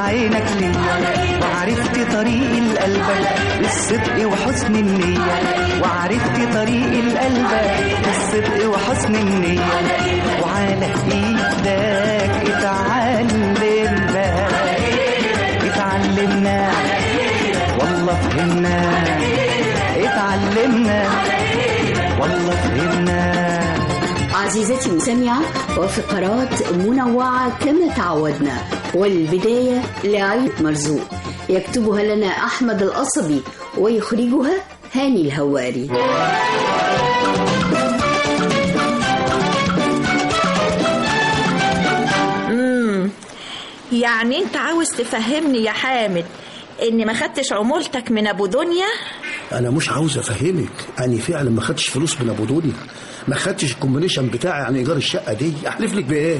عينك ليا وعرفت طريق القلب بالصدق وحسن النية وعرفت طريق القلب بالصدق وحسن النية وعلى ايدك اتعلمنا اتعلمنا والله فهمنا اتعلمنا والله فهمنا عزيزتي المستمعة وفقرات منوعة كما تعودنا والبداية لعيد مرزوق يكتبها لنا أحمد القصبي ويخرجها هاني الهواري يعني انت عاوز تفهمني يا حامد اني ما خدتش عمولتك من ابو دنيا انا مش عاوز افهمك انا فعلا ما خدتش فلوس من ابو دنيا ما خدتش الكومبينيشن بتاعي عن ايجار الشقه دي احلف لك بايه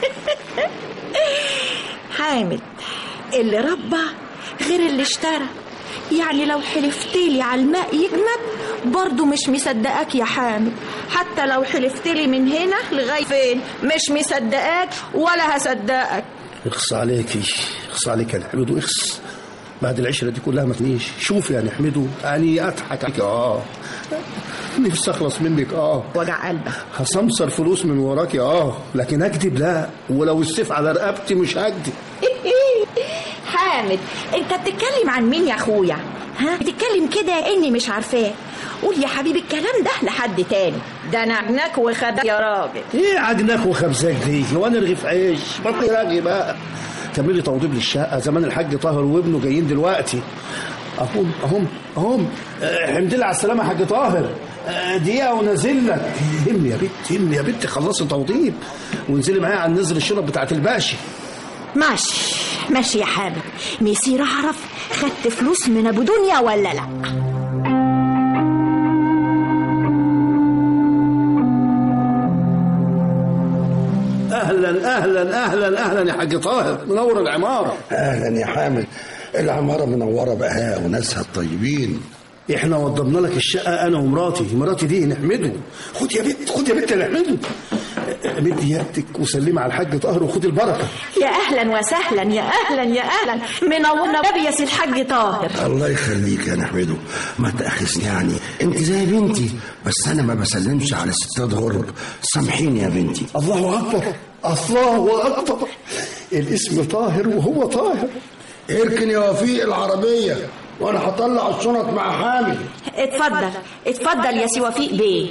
حامد اللي ربى غير اللي اشترى يعني لو حلفت لي على الماء يجمد برضه مش مصدقاك يا حامد حتى لو حلفت لي من هنا لغايه فين مش مصدقاك ولا هصدقك اخص عليكي اخص عليك يا نحمدو اخص بعد العشرة دي كلها ما تنيش شوف يا نحمدو يعني اضحك عليك اه نفسي اخلص منك اه وجع قلبك هسمسر فلوس من وراكي اه لكن اكذب لا ولو السيف على رقبتي مش هكذب حامد انت بتتكلم عن مين يا اخويا ها بتتكلم كده اني مش عارفاه قول يا حبيبي الكلام ده لحد تاني ده انا عجناك وخدك يا راجل ايه عجناك وخبزاك دي هو انا رغيف عيش بطل راجي بقى كملي توضيب للشقه زمان الحاج طاهر وابنه جايين دلوقتي اهم اهم اهم آه، حمد لله على السلامه يا حاج طاهر آه، دقيقه ونازل لك هم يا بنت هم يا بنت خلصي توضيب وانزلي معايا على النزل الشنط بتاعت الباشا ماشي ماشي يا حامد ميصير اعرف خدت فلوس من ابو دنيا ولا لا اهلا اهلا اهلا اهلا يا حاج طاهر منور العماره اهلا يا حامد العماره منوره بقى وناسها الطيبين احنا وضبنا لك الشقه انا ومراتي مراتي دي نحمده خد يا بنت خد يا بنت نحمده مد يدك وسلمي على الحاج طاهر وخد البركه يا اهلا وسهلا يا اهلا يا اهلا منورنا بابي يا سي الحاج طاهر الله يخليك يا نحمده ما تاخذني يعني انت زي بنتي بس انا ما بسلمش على ستات غرب سامحيني يا بنتي الله اكبر الله اكبر الاسم طاهر وهو طاهر اركن يا وفيق العربيه وانا هطلع الشنط مع حامد اتفضل اتفضل يا سي وفيق بيه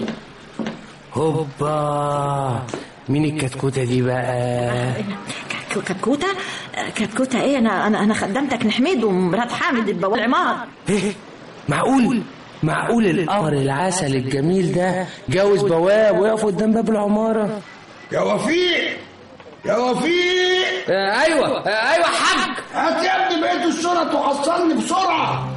هوبا مين الكتكوتة دي بقى ك- كتكوتة كتكوتة ايه انا انا انا خدمتك نحمد ومرات حامد البواب عمار إيه؟ معقول معقول القمر العسل الجميل ده جوز بواب ويقف قدام باب العمارة يا وفيق يا وفيق آه ايوه آه ايوه حاج هات يا ابني بقيه الشنط وحصلني بسرعه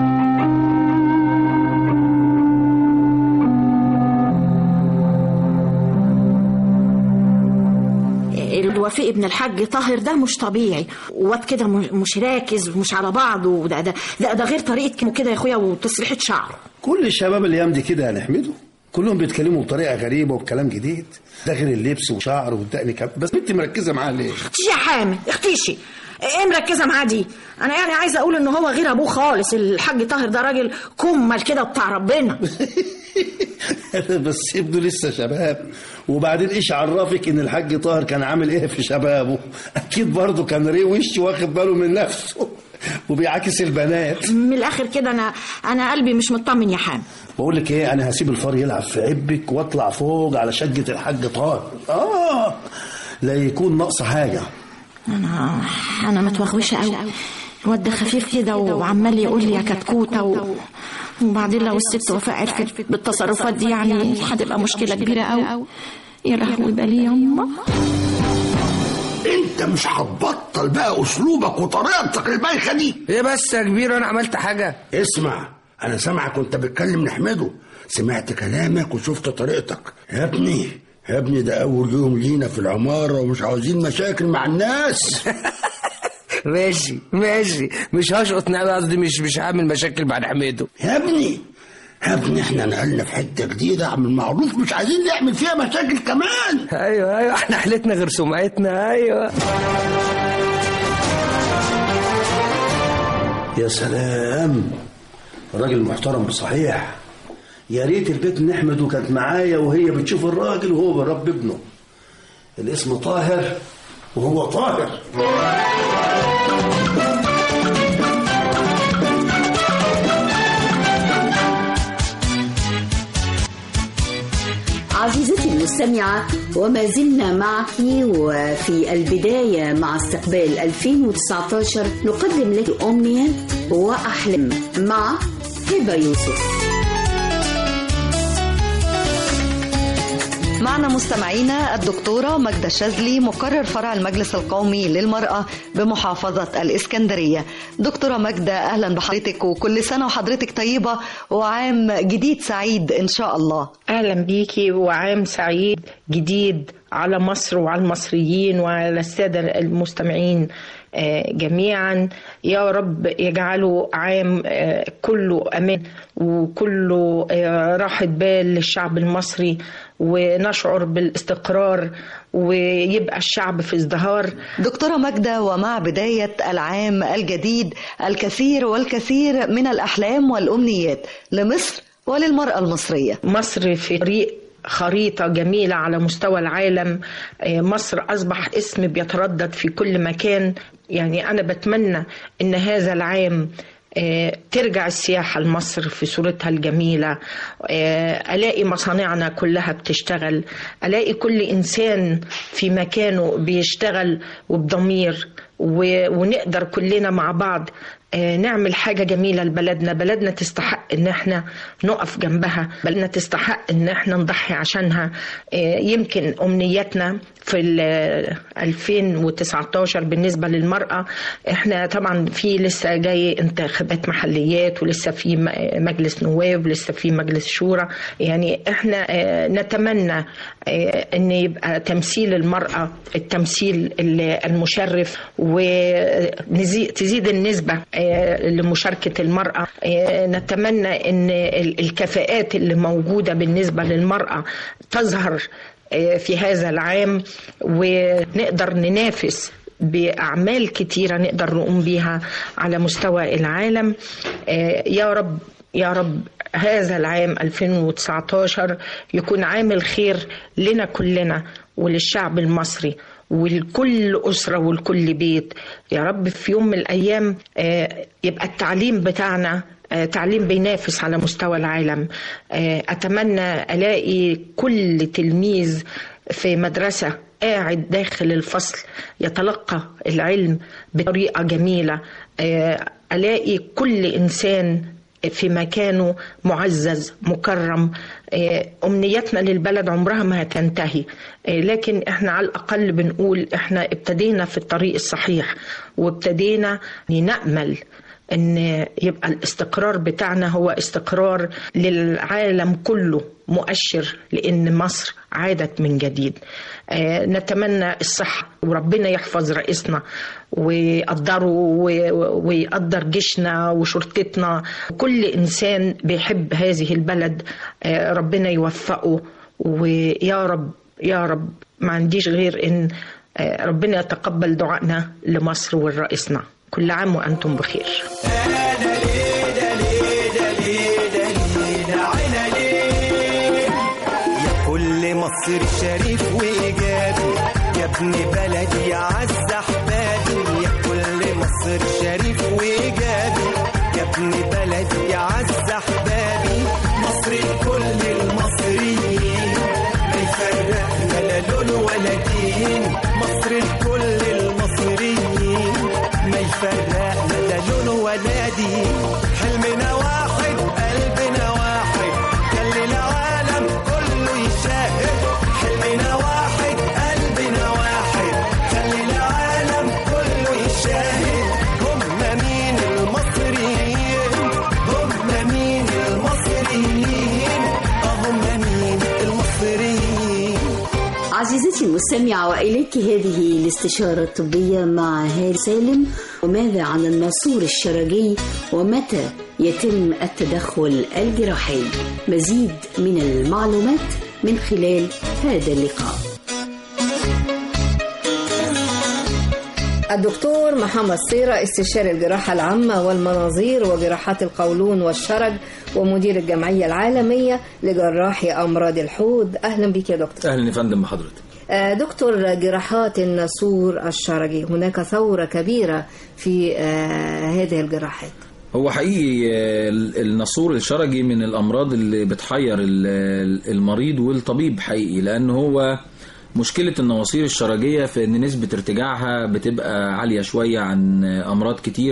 الوفيق ابن الحاج طاهر ده مش طبيعي واد كده م- مش راكز ومش على بعضه وده ده ده, ده غير طريقه كلامه كده يا اخويا وتسريحه شعره كل الشباب الايام دي كده يا نحمده كلهم بيتكلموا بطريقه غريبه وبكلام جديد ده غير اللبس وشعر والدقن كم بس انت مركزه معاه ليه اختيشي يا حامد اختيشي ايه مركزه معاه دي انا يعني عايزه اقول ان هو غير ابوه خالص الحاج طاهر ده راجل كمل كده بتاع ربنا بس ابنه لسه شباب وبعدين ايش عرفك ان الحاج طاهر كان عامل ايه في شبابه اكيد برضه كان ريه وش واخد باله من نفسه وبيعاكس البنات من الاخر كده انا انا قلبي مش مطمن يا حامد بقول لك ايه انا هسيب الفار يلعب في عبك واطلع فوق على شقه الحاج طاهر اه لا يكون ناقص حاجه انا انا متوغوشه قوي الواد ده خفيف كده وعمال يقول لي يا كتكوته و... وبعدين لو الست وفاء عرفت بالتصرفات دي يعني هتبقى مشكله كبيره قوي يا لهوي بقى ليه يما انت مش هتبطل بقى اسلوبك وطريقتك البايخه دي ايه بس يا كبير انا عملت حاجة اسمع انا سامعك وانت بتكلم نحمده سمعت كلامك وشفت طريقتك يا ابني يا ابني ده اول يوم لينا في العماره ومش عاوزين مشاكل مع الناس ماشي ماشي مش هشقط نعمة قصدي مش مش هعمل مشاكل مع حميده يا ابني يا ابني احنا نقلنا في حته جديده اعمل معروف مش عايزين نعمل فيها مشاكل كمان ايوه ايوه احنا حلتنا غير سمعتنا ايوه يا سلام راجل محترم بصحيح يا ريت البيت نحمد كانت معايا وهي بتشوف الراجل وهو بيربي ابنه الاسم طاهر وهو طاهر عزيزتي المستمعة وما زلنا معك وفي البداية مع استقبال 2019 نقدم لك أمنية وأحلام مع هبة يوسف معنا مستمعينا الدكتورة مجدة شاذلي مقرر فرع المجلس القومي للمرأة بمحافظة الإسكندرية دكتورة مجدة أهلا بحضرتك وكل سنة وحضرتك طيبة وعام جديد سعيد إن شاء الله أهلا بيكي وعام سعيد جديد على مصر وعلى المصريين وعلى السادة المستمعين آه، جميعا يا رب يجعله عام آه، كله أمان وكله آه، راحة بال للشعب المصري ونشعر بالاستقرار ويبقى الشعب في ازدهار دكتورة مجدة ومع بداية العام الجديد الكثير والكثير من الأحلام والأمنيات لمصر وللمرأة المصرية مصر في طريق خريطة جميلة على مستوى العالم آه، مصر أصبح اسم بيتردد في كل مكان يعني أنا بتمنى إن هذا العام آه، ترجع السياحة لمصر في صورتها الجميلة آه، ألاقي مصانعنا كلها بتشتغل ألاقي كل إنسان في مكانه بيشتغل وبضمير و- ونقدر كلنا مع بعض آه، نعمل حاجة جميلة لبلدنا بلدنا تستحق ان احنا نقف جنبها بلدنا تستحق ان احنا نضحي عشانها آه، يمكن امنياتنا في ال 2019 بالنسبة للمرأة احنا طبعا في لسه جاي انتخابات محليات ولسه في م- مجلس نواب ولسه في مجلس شورى يعني احنا آه، نتمنى آه، ان يبقى تمثيل المرأة التمثيل ال- المشرف وتزيد النسبة آه، لمشاركة المرأة آه، نتمنى ان ال- الكفاءات اللي موجودة بالنسبة للمرأة تظهر آه، في هذا العام ونقدر ننافس بأعمال كتيرة نقدر نقوم بيها على مستوى العالم آه، يا رب يا رب هذا العام 2019 يكون عام الخير لنا كلنا وللشعب المصري ولكل أسرة ولكل بيت يا رب في يوم من الأيام آه، يبقى التعليم بتاعنا آه، تعليم بينافس على مستوى العالم آه، أتمنى ألاقي كل تلميذ في مدرسة قاعد داخل الفصل يتلقى العلم بطريقة جميلة آه، ألاقي كل إنسان في مكانه معزز مكرم آه، أمنياتنا للبلد عمرها ما هتنتهي آه، لكن احنا على الأقل بنقول احنا ابتدينا في الطريق الصحيح وابتدينا نأمل ان يبقى الاستقرار بتاعنا هو استقرار للعالم كله مؤشر لان مصر عادت من جديد آه، نتمنى الصحة وربنا يحفظ رئيسنا ويقدره و- ويقدر جيشنا وشرطتنا كل إنسان بيحب هذه البلد آه، ربنا يوفقه ويا رب يا رب ما عنديش غير إن آه، ربنا يتقبل دعائنا لمصر ولرئيسنا كل عام وأنتم بخير يا كل مصر شريف وإيجابي يا ابن بلدي يا عز أحبابي يا كل مصر شريف وإيجابي يا ابن بلدي يا عز أحبابي مصر لكل المصريين ما يفرقنا لا لون ولا دين مصر لكل المصريين ما يفرقنا لا لون ولا دين حلمنا واحد قلبنا واحد خلي العالم كله يشاهد حلمنا واحد قلبنا واحد خلي العالم كله يشاهد هم مين المصريين هم مين المصريين آه هم مين المصريين عزيزتي المستمعة وإليك هذه الاستشارة الطبية مع هاني سالم وماذا عن الناسور الشرجي ومتى يتم التدخل الجراحي مزيد من المعلومات من خلال هذا اللقاء الدكتور محمد صيرة استشاري الجراحة العامة والمناظير وجراحات القولون والشرج ومدير الجمعية العالمية لجراحي أمراض الحوض أهلا بك يا دكتور اهلا يا فندم بحضرتك آه، دكتور جراحات النسور الشرجي هناك ثورة كبيرة في آه، هذه الجراحات هو حقيقي آه، النسور الشرجي من الامراض اللي بتحير ال- المريض والطبيب حقيقي لان هو مشكلة النواصير الشرجية في ان نسبة ارتجاعها بتبقى عالية شوية عن امراض كتير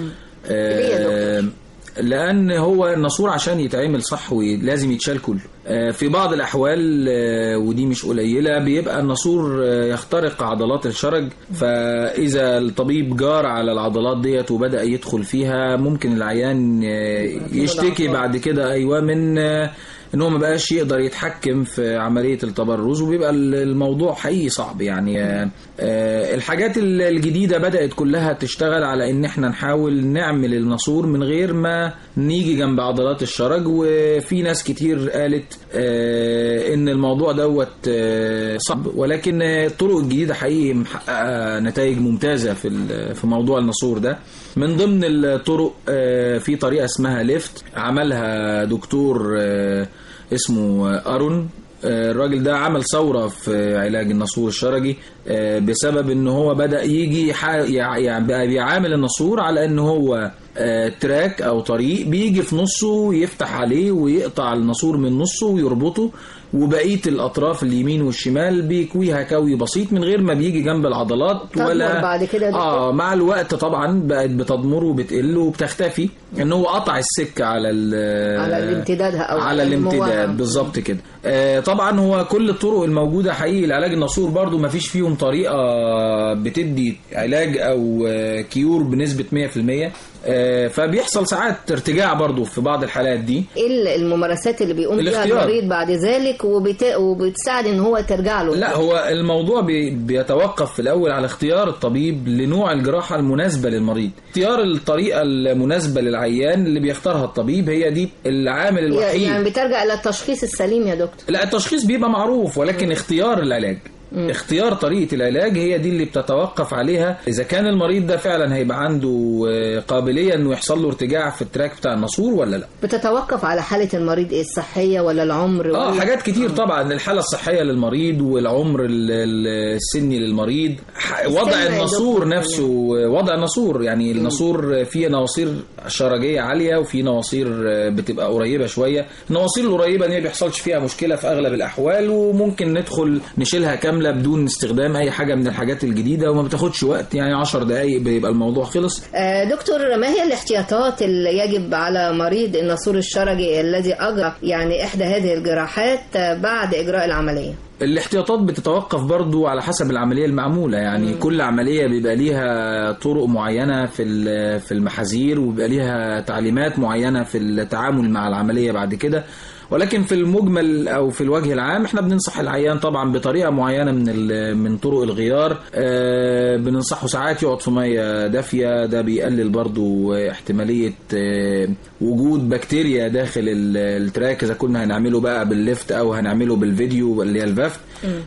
آه، لان هو الناسور عشان يتعمل صح لازم يتشال كله آه، في بعض الاحوال آه، ودي مش قليله بيبقى الناسور آه، يخترق عضلات الشرج فاذا الطبيب جار على العضلات ديت وبدا يدخل فيها ممكن العيان آه، يشتكي بعد كده ايوه من آه، ان هو ما بقاش يقدر يتحكم في عمليه التبرز وبيبقى الموضوع حقيقي صعب يعني آه، آه، الحاجات ال- الجديده بدات كلها تشتغل على ان احنا نحاول نعمل الناسور من غير ما نيجي جنب عضلات الشرج وفي ناس كتير قالت آه، ان الموضوع دوت آه، صعب ولكن آه، الطرق الجديده حقيقي محققه نتائج ممتازه في ال- في موضوع الناسور ده من ضمن الطرق آه، في طريقه اسمها ليفت عملها دكتور آه، اسمه آه، ارون آه، الراجل ده عمل ثوره في علاج الناسور الشرجي آه، بسبب ان هو بدا يجي يح- يع- يعني بقى بيعامل الناسور على ان هو آه، تراك او طريق بيجي في نصه يفتح عليه ويقطع الناسور من نصه ويربطه وبقيه الاطراف اليمين والشمال بيكويها كوي بسيط من غير ما بيجي جنب العضلات تضمر ولا بعد كده يا دكتور؟ اه مع الوقت طبعا بقت بتضمر وبتقل وبتختفي ان هو قطع السكه على ال- على الامتدادها أو على نموها. الامتداد بالظبط كده آه طبعا هو كل الطرق الموجوده حقيقي لعلاج الناسور برضو ما فيش فيهم طريقه بتدي علاج او آه، كيور بنسبه 100% آه فبيحصل ساعات ارتجاع برضو في بعض الحالات دي ايه الممارسات اللي بيقوم بيها الاختيار. المريض بعد ذلك وبت... وبتساعد ان هو ترجع له لا هو الموضوع بي بيتوقف في الاول على اختيار الطبيب لنوع الجراحه المناسبه للمريض اختيار الطريقه المناسبه للعيان اللي بيختارها الطبيب هي دي العامل الوحيد يعني بترجع الى التشخيص السليم يا دكتور لا التشخيص بيبقى معروف ولكن اختيار العلاج اختيار طريقة العلاج هي دي اللي بتتوقف عليها إذا كان المريض ده فعلا هيبقى عنده آه، قابلية إنه يحصل له ارتجاع في التراك بتاع الناسور ولا لا بتتوقف على حالة المريض ايه الصحية ولا العمر اه ولا... حاجات كتير طبعا الحالة الصحية للمريض والعمر ال- ال- السني للمريض ح- وضع السن يا الناسور دكتور نفسه وضع الناسور يعني الناسور فيه نواصير شرجية عالية وفي نواصير بتبقى قريبة شوية النواصير القريبة دي ما بيحصلش فيها مشكلة في أغلب الأحوال وممكن ندخل نشيلها كاملة بدون استخدام أي حاجة من الحاجات الجديدة وما بتاخدش وقت يعني 10 دقايق بيبقى الموضوع خلص آه دكتور ما هي الاحتياطات اللي يجب على مريض الناسور الشرجي الذي أجرى يعني إحدى هذه الجراحات آه، بعد إجراء العملية الاحتياطات بتتوقف برضو على حسب العملية المعمولة يعني مم. كل عملية بيبقى ليها طرق معينة في ال- في المحاذير وبيبقى ليها تعليمات معينة في التعامل مع العملية بعد كده ولكن في المجمل او في الوجه العام احنا بننصح العيان طبعا بطريقه معينه من ال- من طرق الغيار آه، بننصحه ساعات يقعد في ميه دافيه ده بيقلل برضو احتماليه آه، وجود بكتيريا داخل ال- التراك اذا كنا هنعمله بقى بالليفت او هنعمله بالفيديو اللي هي الفافت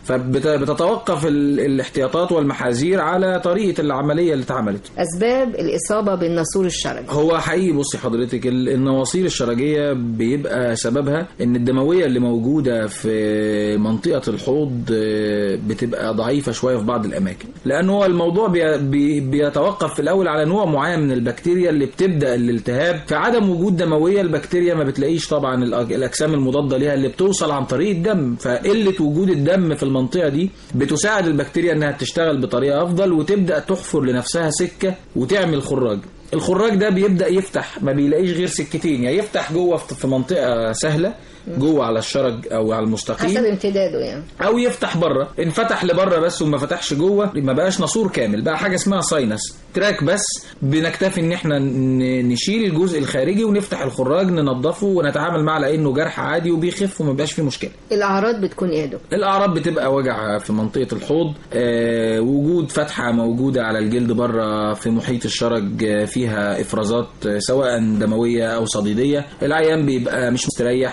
فبتتوقف ال- الاحتياطات والمحاذير على طريقه العمليه اللي اتعملت أسباب الإصابة بالناسور الشرجي هو حقيقي بصي حضرتك ال- النواصير الشرجيه بيبقى سببها ان الدمويه اللي موجوده في منطقه الحوض آه، بتبقى ضعيفه شويه في بعض الاماكن لان هو الموضوع بي بي بيتوقف في الاول على نوع معين من البكتيريا اللي بتبدا الالتهاب في عدم وجود دمويه البكتيريا ما بتلاقيش طبعا الأج- الاجسام المضاده ليها اللي بتوصل عن طريق الدم فقله وجود الدم في المنطقه دي بتساعد البكتيريا انها تشتغل بطريقه افضل وتبدا تحفر لنفسها سكه وتعمل خراج الخراج ده بيبدا يفتح ما بيلاقيش غير سكتين يا يفتح جوه في في منطقه سهله جوه على الشرج او على المستقيم حسب امتداده يعني او يفتح بره ان فتح لبره بس وما فتحش جوه ما بقاش ناسور كامل بقى حاجه اسمها ساينس تراك بس بنكتفي ان احنا ن- نشيل الجزء الخارجي ونفتح الخراج ننضفه ونتعامل معه على انه جرح عادي وبيخف وما بيبقاش فيه مشكله الأعراض بتكون إيه يا دكتور الاعراض بتبقى وجع في منطقه الحوض آه، وجود فتحه موجوده على الجلد بره في محيط الشرج آه، فيها افرازات آه، سواء دمويه او صديديه العيان بيبقى مش مستريح وحاسس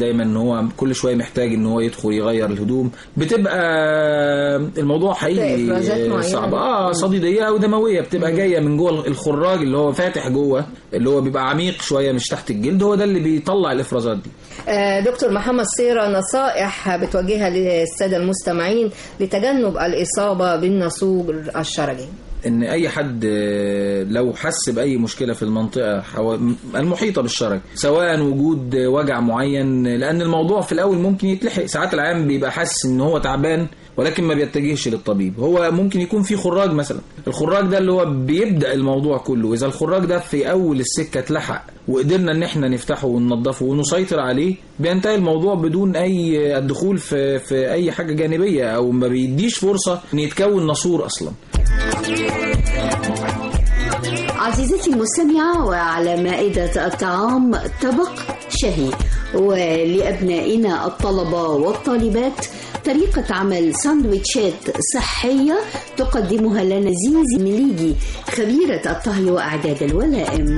دايما ان هو كل شويه محتاج ان هو يدخل يغير الهدوم بتبقى الموضوع ده حقيقي إفرازات معينة. صعب اه صديديه او دمويه بتبقى جايه من جوه الخراج اللي هو فاتح جوه اللي هو بيبقى عميق شويه مش تحت الجلد هو ده اللي بيطلع الافرازات دي آه، دكتور محمد صيرة نصائح بتوجهها للسادة المستمعين لتجنب الإصابة بالنسوج الشرجي ان اي حد آه، لو حس باي مشكله في المنطقه حو... المحيطه بالشرج سواء وجود وجع معين لان الموضوع في الاول ممكن يتلحق ساعات العام بيبقى حاسس ان هو تعبان ولكن ما بيتجهش للطبيب هو ممكن يكون في خراج مثلا الخراج ده اللي هو بيبدا الموضوع كله اذا الخراج ده في اول السكه اتلحق وقدرنا ان احنا نفتحه وننظفه ونسيطر عليه بينتهي الموضوع بدون اي الدخول في في اي حاجه جانبيه او ما بيديش فرصه ان يتكون ناسور اصلا عزيزتي المستمعة وعلى مائدة الطعام طبق شهي ولأبنائنا الطلبة والطالبات طريقة عمل ساندويتشات صحية تقدمها لنا زيزي مليجي خبيرة الطهي وأعداد الولائم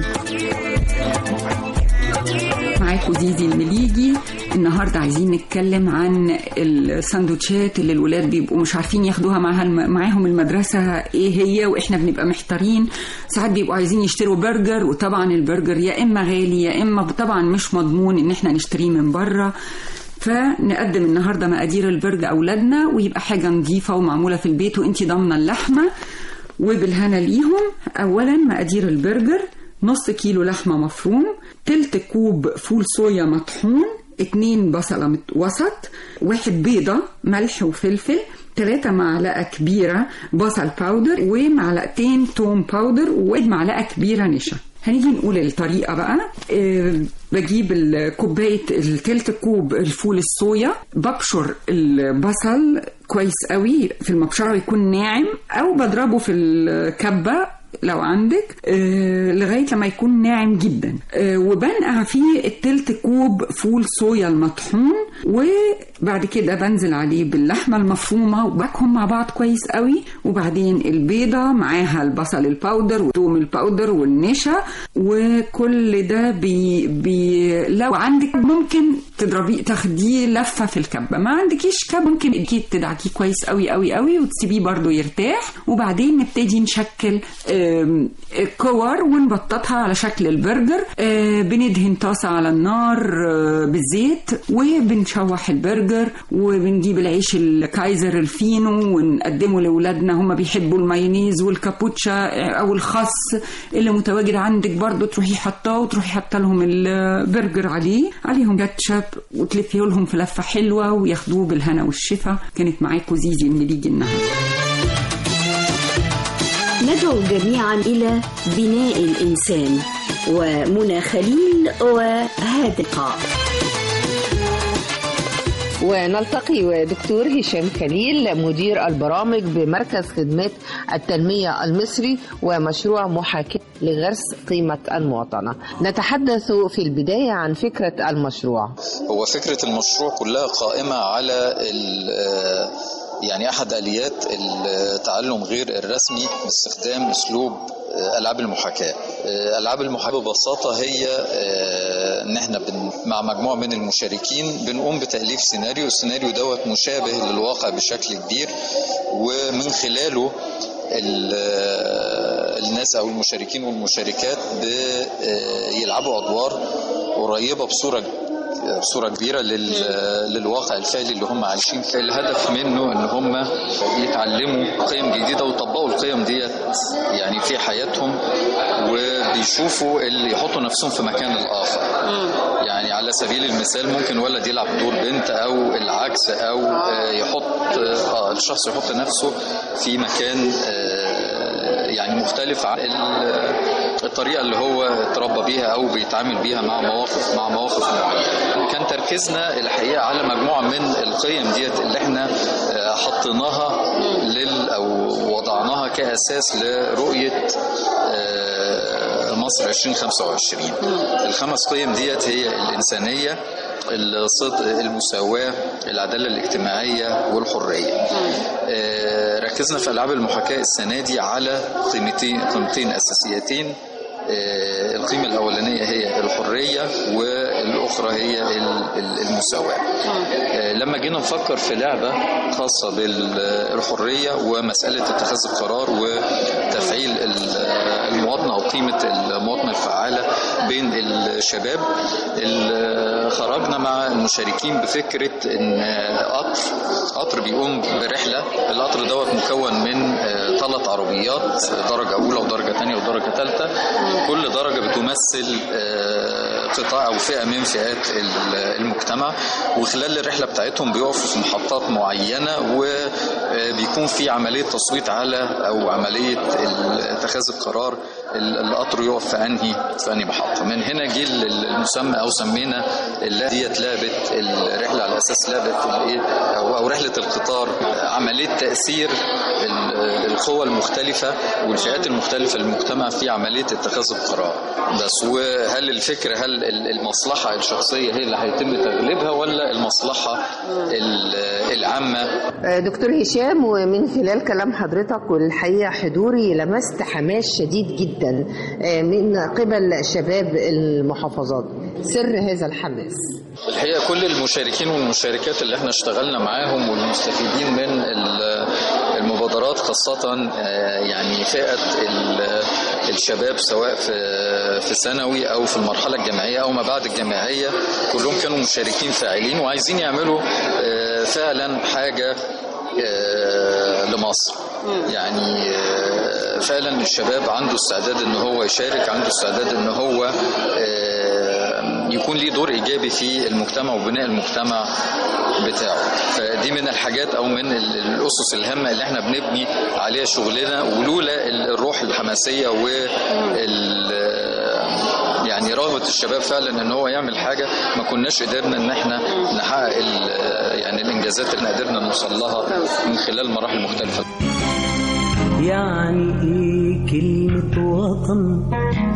معاكم زيزي المليجي النهارده عايزين نتكلم عن الساندوتشات اللي الولاد بيبقوا مش عارفين ياخدوها معاها معاهم المدرسه ايه هي واحنا بنبقى محتارين ساعات بيبقوا عايزين يشتروا برجر وطبعا البرجر يا اما غالي يا اما طبعا مش مضمون ان احنا نشتريه من بره فنقدم النهارده مقادير البرجر اولادنا ويبقى حاجه نظيفه ومعموله في البيت وانتي ضامنه اللحمه وبالهنا ليهم اولا مقادير البرجر نص كيلو لحمه مفروم تلت كوب فول صويا مطحون اتنين بصلة مت- وسط واحد بيضة ملح وفلفل تلاتة معلقة كبيرة بصل باودر ومعلقتين توم باودر ومعلقة كبيرة نشا هنيجي نقول الطريقة بقى أه بجيب الكوباية التلت كوب الفول الصويا ببشر البصل كويس قوي في المبشرة يكون ناعم أو بضربه في الكبة لو عندك آه لغايه لما يكون ناعم جدا آه وبنقع فيه التلت كوب فول صويا المطحون وبعد كده بنزل عليه باللحمه المفرومه وبكهم مع بعض كويس قوي وبعدين البيضه معاها البصل الباودر والثوم الباودر والنشا وكل ده بي بي لو عندك ممكن تضربيه تاخديه لفه في الكبه ما عندكيش كب ممكن اكيد تدعكيه كويس قوي قوي قوي وتسيبيه برضو يرتاح وبعدين نبتدي نشكل آم، كور ونبططها على شكل البرجر آه، بندهن طاسة على النار آه، بالزيت وبنشوح البرجر وبنجيب العيش الكايزر الفينو ونقدمه لأولادنا هم بيحبوا المايونيز والكابوتشا آه، أو الخس اللي متواجد عندك برضو تروحي حطاه وتروحي حاطه لهم البرجر عليه عليهم كاتشب وتلفيه لهم في لفة حلوة وياخدوه بالهنا والشفا كانت معاكم زيزي المليجي النهارده ندعو جميعا إلى بناء الإنسان ومنى خليل وهذا اللقاء ونلتقي دكتور هشام خليل مدير البرامج بمركز خدمات التنمية المصري ومشروع محاكاة لغرس قيمة المواطنة نتحدث في البداية عن فكرة المشروع هو فكرة المشروع كلها قائمة على ال- آه، يعني أحد آليات التعلم غير الرسمي باستخدام أسلوب آه، ألعاب المحاكاة آه، ألعاب المحاكاة ببساطة هي آه، إن إحنا بن مع مجموعة من المشاركين بنقوم بتأليف سيناريو السيناريو دوت مشابه للواقع بشكل كبير ومن خلاله ال- الناس او المشاركين والمشاركات بيلعبوا ادوار قريبه بصوره بصوره كبيره لل- للواقع الفعلي اللي هم عايشين فيه الهدف منه ان هم يتعلموا قيم جديده ويطبقوا القيم ديت يعني في حياتهم وبيشوفوا اللي يحطوا نفسهم في مكان الاخر يعني على سبيل المثال ممكن ولد يلعب دور بنت او العكس او آه، يحط آه الشخص يحط نفسه في مكان آه، يعني مختلف عن ال- الطريقه اللي هو اتربى بيها او بيتعامل بيها مع مواقف مع مواقف معينه كان تركيزنا الحقيقه على مجموعه من القيم ديت اللي احنا آه، حطيناها لل او وضعناها كاساس لرؤيه آه، مصر 2025 الخمس قيم ديت هي الانسانيه الصدق المساواة العدالة الاجتماعية والحرية آه، ركزنا في ألعاب المحاكاة السنة دي على قيمتين قيمتين أساسيتين آه، القيمة الأولانية هي الحرية والأخرى هي ال- ال- المساواة آه، لما جينا نفكر في لعبة خاصة بالحرية ومسألة اتخاذ القرار وتفعيل ال- المواطنة أو قيمة المواطنة الفعالة بين الشباب ال- خرجنا مع المشاركين بفكرة إن قطر قطر بيقوم برحلة القطر دوت مكون من ثلاث عربيات درجة أولى ودرجة ثانية ودرجة ثالثة كل درجة بتمثل آه، قطاع أو فئة من فئات ال- المجتمع وخلال الرحلة بتاعتهم بيقفوا في محطات معينة وبيكون في عملية تصويت على أو عملية ال- اتخاذ القرار ال- القطر يقف في أنهي في أنهي محطة من هنا جه ال- المسمى أو سمينا اللي ديت لعبة الرحلة على أساس لعبة الإيه أو أو رحلة القطار عملية تأثير ال- القوى المختلفة والفئات المختلفة للمجتمع في عملية اتخاذ القرار بس وهل الفكرة هل ال- المصلحة الشخصية هي اللي هيتم تغليبها ولا المصلحة ال- العامة دكتور هشام ومن خلال كلام حضرتك والحقيقة حضوري لمست حماس شديد جدا آه، من قبل شباب المحافظات سر هذا الحماس الحقيقة كل المشاركين والمشاركات اللي احنا اشتغلنا معاهم والمستفيدين من ال- المبادرات خاصة آه، يعني فئة ال- الشباب سواء في في ثانوي أو في المرحلة الجامعية أو ما بعد الجامعية كلهم كانوا مشاركين فاعلين وعايزين يعملوا آه، فعلا حاجة آه، لمصر يعني آه، فعلا الشباب عنده استعداد ان هو يشارك عنده استعداد ان هو آه، يكون ليه دور ايجابي في المجتمع وبناء المجتمع بتاعه فدي من الحاجات او من ال- الاسس الهامه اللي احنا بنبني عليها شغلنا ولولا ال- الروح الحماسيه وال يعني رغبه الشباب فعلا ان هو يعمل حاجه ما كناش قدرنا ان احنا نحقق ال- يعني الانجازات اللي قدرنا نوصل لها من خلال مراحل مختلفه يعني ايه كلمة وطن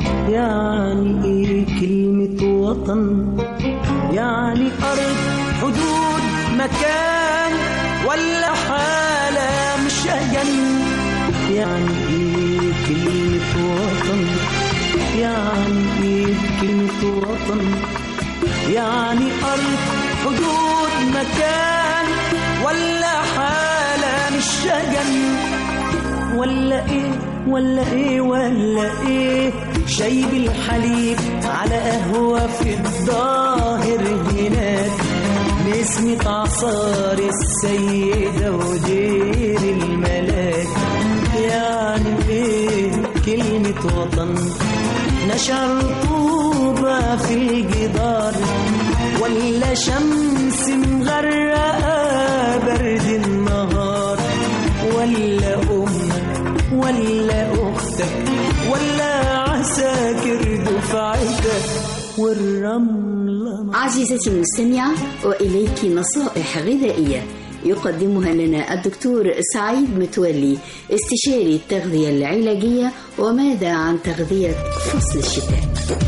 يعني ايه كلمة وطن يعني أرض حدود مكان ولا حالة مش أجن يعني ايه كلمة وطن يعني ايه كلمة وطن يعني أرض حدود مكان ولا حالة مش أجن ولا ايه ولا ايه ولا ايه شاي بالحليب على قهوة في الظاهر هناك نسمة عصار السيدة ودير الملاك يعني ايه كلمة وطن نشر طوبة في الجدار ولا شمس مغرقة برد النهار ولا أمك ولا أختك ولا عساكر دفعتك والرملة عزيزتي المستمعة وإليك نصائح غذائية يقدمها لنا الدكتور سعيد متولي استشاري التغذية العلاجية وماذا عن تغذية فصل الشتاء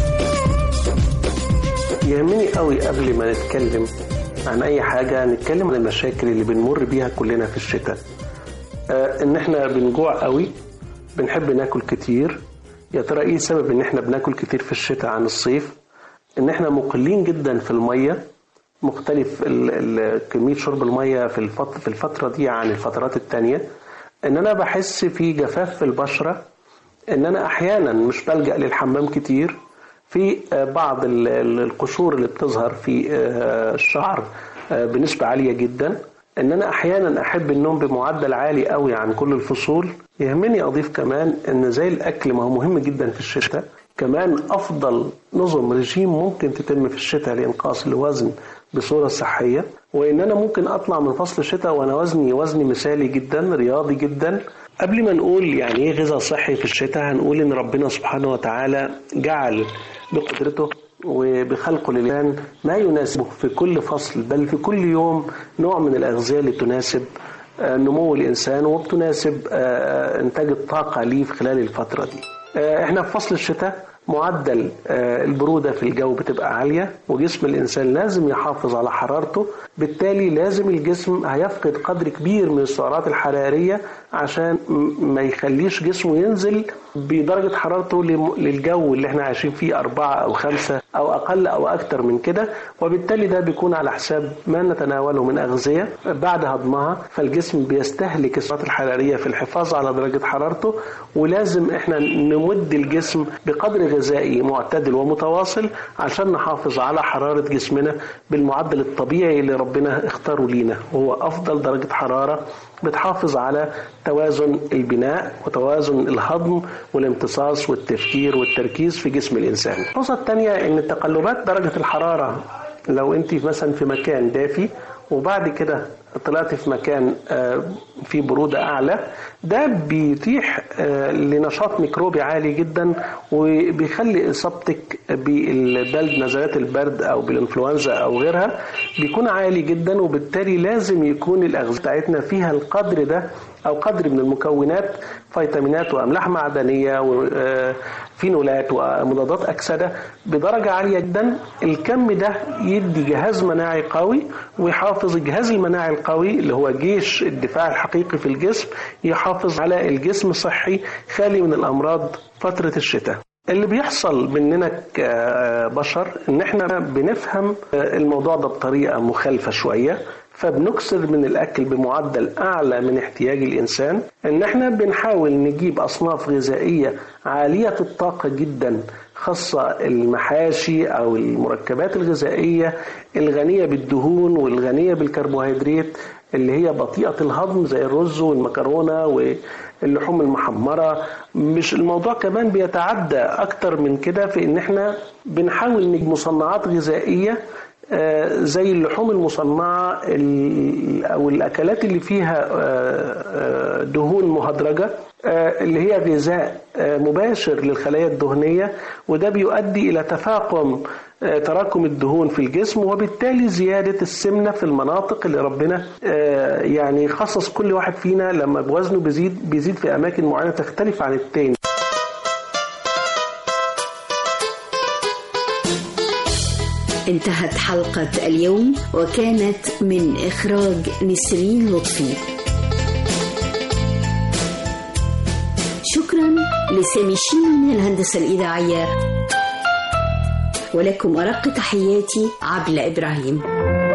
يهمني قوي قبل ما نتكلم عن اي حاجه نتكلم عن المشاكل اللي بنمر بيها كلنا في الشتاء آه ان احنا بنجوع قوي بنحب ناكل كتير يا ترى ايه سبب ان احنا بناكل كتير في الشتاء عن الصيف ان احنا مقلين جدا في الميه مختلف ال- ال- كميه شرب الميه في الفتره في الفتره دي عن الفترات التانية ان انا بحس في جفاف في البشره ان انا احيانا مش بلجا للحمام كتير في آه، بعض ال- ال- القشور اللي بتظهر في آه، الشعر آه، بنسبه عاليه جدا ان انا احيانا احب النوم بمعدل عالي قوي عن كل الفصول يهمني اضيف كمان ان زي الاكل ما هو مهم جدا في الشتاء كمان افضل نظم رجيم ممكن تتم في الشتاء لانقاص الوزن بصوره صحيه وان انا ممكن اطلع من فصل الشتاء وانا وزني وزني مثالي جدا رياضي جدا قبل ما نقول يعني ايه غذاء صحي في الشتاء هنقول ان ربنا سبحانه وتعالى جعل بقدرته وبخلقه للإنسان ما يناسبه في كل فصل بل في كل يوم نوع من الأغذية اللي تناسب آه، نمو الإنسان وبتناسب آه، إنتاج الطاقة ليه في خلال الفترة دي آه، احنا في فصل الشتاء معدل آه، البرودة في الجو بتبقى عالية وجسم الإنسان لازم يحافظ على حرارته بالتالي لازم الجسم هيفقد قدر كبير من السعرات الحرارية عشان م- ما يخليش جسمه ينزل بدرجة حرارته لم- للجو اللي احنا عايشين فيه أربعة أو خمسة أو أقل أو أكتر من كده وبالتالي ده بيكون على حساب ما نتناوله من أغذية بعد هضمها فالجسم بيستهلك السعرات الحرارية في الحفاظ على درجة حرارته ولازم احنا نمد الجسم بقدر غذائي معتدل ومتواصل عشان نحافظ على حرارة جسمنا بالمعدل الطبيعي اللي ربنا اختاره لينا وهو أفضل درجة حرارة بتحافظ على توازن البناء وتوازن الهضم والامتصاص والتفكير والتركيز في جسم الإنسان النقطة الثانية أن تقلبات درجة الحرارة لو أنت مثلا في مكان دافي وبعد كده طلعت في مكان آه، فيه برودة أعلى ده بيتيح آه، لنشاط ميكروبي عالي جدا وبيخلي إصابتك بالبلد نزلات البرد أو بالإنفلونزا أو غيرها بيكون عالي جدا وبالتالي لازم يكون الأغذية بتاعتنا فيها القدر ده أو قدر من المكونات فيتامينات وأملاح معدنية وفينولات ومضادات أكسدة بدرجة عالية جدا الكم ده يدي جهاز مناعي قوي ويحافظ الجهاز المناعي القوي اللي هو جيش الدفاع الحقيقي في الجسم يحافظ على الجسم صحي خالي من الأمراض فترة الشتاء اللي بيحصل مننا كبشر ان احنا بنفهم الموضوع ده بطريقه مخالفه شويه فبنكسر من الاكل بمعدل اعلى من احتياج الانسان ان احنا بنحاول نجيب اصناف غذائيه عاليه الطاقه جدا خاصة المحاشي أو المركبات الغذائية الغنية بالدهون والغنية بالكربوهيدرات اللي هي بطيئة الهضم زي الرز والمكرونة واللحوم المحمرة مش الموضوع كمان بيتعدى أكتر من كده في إن إحنا بنحاول نجيب مصنعات غذائية آه، زي اللحوم المصنعة ال- أو الأكلات اللي فيها آه، آه، دهون مهدرجة آه، اللي هي غذاء آه، مباشر للخلايا الدهنية وده بيؤدي إلى تفاقم آه، تراكم الدهون في الجسم وبالتالي زيادة السمنة في المناطق اللي ربنا آه، يعني خصص كل واحد فينا لما بوزنه بيزيد بيزيد في أماكن معينة تختلف عن التاني انتهت حلقة اليوم وكانت من إخراج نسرين لطفي شكرا لسامي شيما من الهندسة الإذاعية ولكم أرق تحياتي عبلة إبراهيم